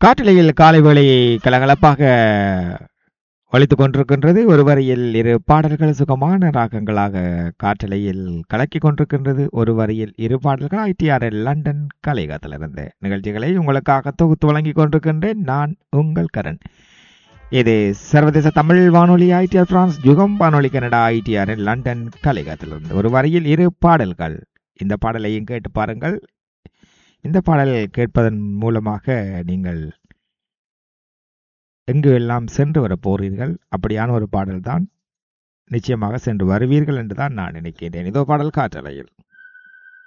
காற்றலையில் காலை வேளையை கலகலப்பாக ஒலித்துக் கொண்டிருக்கின்றது ஒரு வரியில் இரு பாடல்கள் சுகமான ராகங்களாக காற்றலையில் கலக்கிக் கொண்டிருக்கின்றது ஒரு வரியில் இரு பாடல்கள் ஐடிஆர்எல் லண்டன் கலையகத்திலிருந்து நிகழ்ச்சிகளை உங்களுக்காக தொகுத்து வழங்கிக் கொண்டிருக்கின்றேன் நான் உங்கள் கரண் இது சர்வதேச தமிழ் வானொலி ஐடிஆர் பிரான்ஸ் யுகம் வானொலி கனடா ஐடிஆர் லண்டன் கலையகத்திலிருந்து ஒரு வரியில் இரு பாடல்கள் இந்த பாடலையும் கேட்டு பாருங்கள் இந்த பாடல் கேட்பதன் மூலமாக நீங்கள் எங்கு எல்லாம் சென்று வர போறீர்கள் அப்படியான ஒரு பாடல் தான் நிச்சயமாக சென்று வருவீர்கள் என்று தான் நான் நினைக்கின்றேன் இதோ பாடல் காற்றலையில்